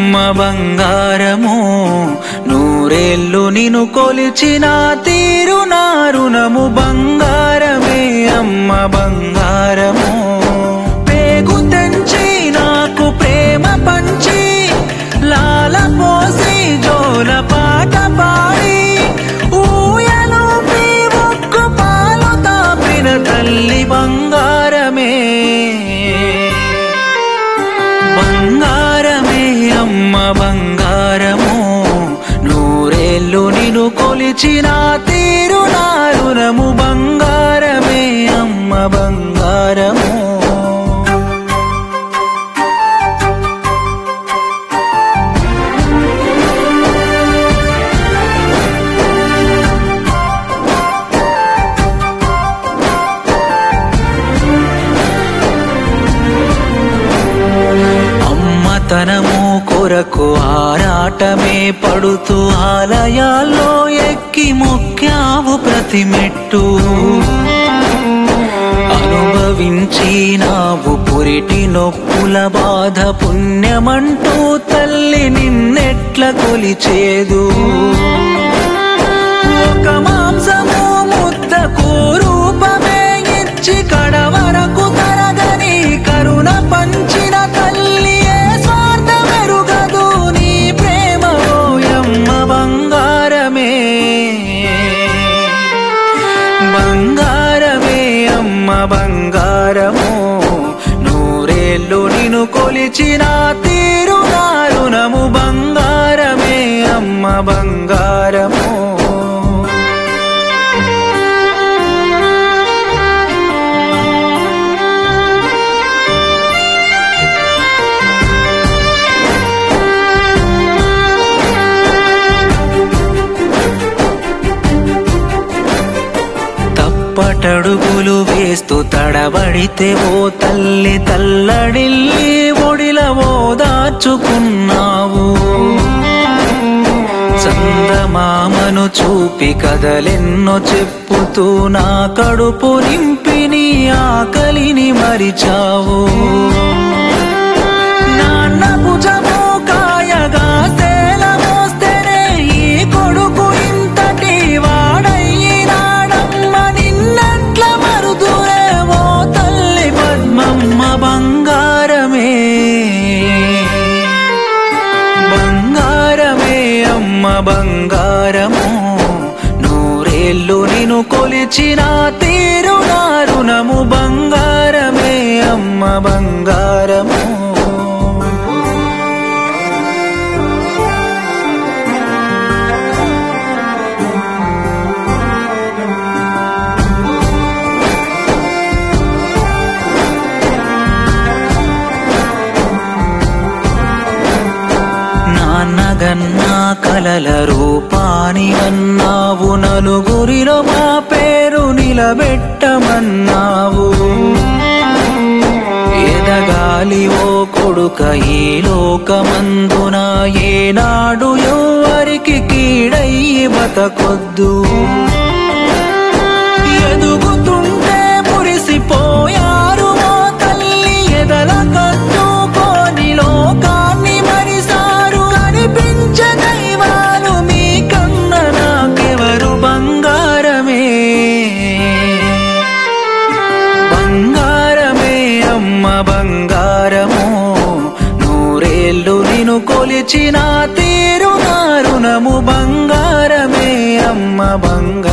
అమ్మ బంగారము నూరేళ్ళు నిను కొలిచిన తీరు నారునము బంగారమే అమ్మ బంగారము పేగు తెంచి నాకు ప్రేమ పంచి లాల పోసి జోల పాట పాడి ఊయలు ఒక్కు పాలు తాపిన తల్లి బంగారమే బంగారమే అమ్మ బంగారము నూరేళ్ళు నిను కొలిచిన తీరు నారునము బంగారమే అమ్మ బంగారము అమ్మతనము కొరకు ఆరాటమే పడుతూ ఆలయాల్లో ఎక్కి మొక్కావు ప్రతి మెట్టు అనుభవించినావు పురిటి నొప్పుల బాధ పుణ్యమంటూ తల్లి నిన్నెట్ల కొలిచేదు ఒక మాంసము ముద్దకు రూపమే ఇచ్చి కడవరకు తరగని కరుణ పంచిన తల్లి ఏ స్వార్థ మెరుగదు నీ ప్రేమ ఓయమ్మ బంగారమే బంగారమే అమ్మ బంగారము నూరేళ్ళు నిను కొలిచిన తీరు నారునము బంగారమే అమ్మ బంగారము తప్పటడుగులు వేస్తూ తడబడితే ఓ తల్లి తల్లడిల్లి ఒడిల ఓదార్చుకున్నావు చందమామను చూపి కదలెన్నో చెప్పుతూ నా కడుపు నింపి నీ ఆకలిని మరిచావు నాన్న భుజము కాయగా సేల మోస్తేనే ఈ కొడుకు ఇంతటి వాడయ్యినాడమ్మ నిన్నట్ల మరుదురేమో తల్లి పద్మమ్మ బంగారమే బంగారమే అమ్మ బంగారము నూరేళ్ళు నిను కొలిచిన తీరు నారునము బంగారమే అమ్మ బంగారము నాన్నగన్నా కలల రూపాని అన్నావు నలుగురిలో మా పేరు నిలబెట్టమన్నావు ఎదగాలి ఓ కొడుక ఈ లోకమందున ఏనాడు ఎవరికి కీడయ్యి బతకొద్దు ఎదుగుతుంటే మురిసిపోయారు ఓ తల్లి ఎదల కట్టుకొని లోకాన్ని మరిసారు కనిపించే దైవాలు మీ కన్న నాకెవరు బంగారమే బంగారమే అమ్మ బంగారము నూరేళ్ళు నిను కొలిచిన తీరు నారునము బంగారమే అమ్మ బంగారము